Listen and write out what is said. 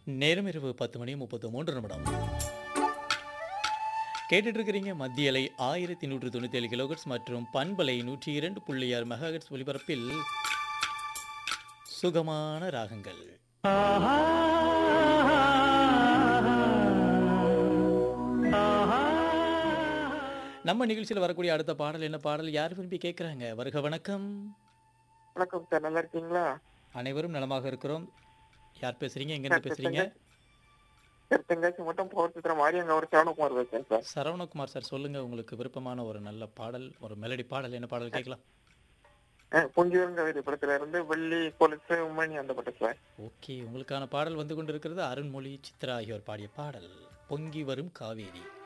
நேரம் இரவு பத்து மணி முப்பத்து மூன்று நிமிடம் கேட்டுட்டு இருக்கிறீங்க மத்திய அலை ஆயிரத்தி நூற்று தொண்ணூத்தி ஏழு கிலோகட்ஸ் மற்றும் பண்பலை நூற்றி இரண்டு புள்ளி ஆறு மெகாஹெட்ஸ் ஒலிபரப்பில் சுகமான ராகங்கள் நம்ம நிகழ்ச்சியில் வரக்கூடிய அடுத்த பாடல் என்ன பாடல் யார் விரும்பி கேட்குறாங்க வருக வணக்கம் வணக்கம் சார் நல்லா இருக்கீங்களா அனைவரும் நலமாக இருக்கிறோம் யார் பேசுறீங்க எங்கேருந்து பேசுறீங்க சார் தென்காசி மட்டும் போர் சித்திரம் மாதிரி அங்க ஒரு சரவணகுமார் பேசுறேன் சார் சரவணகுமார் சார் சொல்லுங்க உங்களுக்கு விருப்பமான ஒரு நல்ல பாடல் ஒரு மெலடி பாடல் என்ன பாடல் கேட்கலாம் பொங்கிவரும் கவிதை படத்துல இருந்து வெள்ளி கொலுசு உம்மணி அந்த படம் சார் ஓகே உங்களுக்கான பாடல் வந்து கொண்டிருக்கிறது அருண்மொழி சித்ரா ஆகியோர் பாடிய பாடல் பொங்கி வரும் காவேரி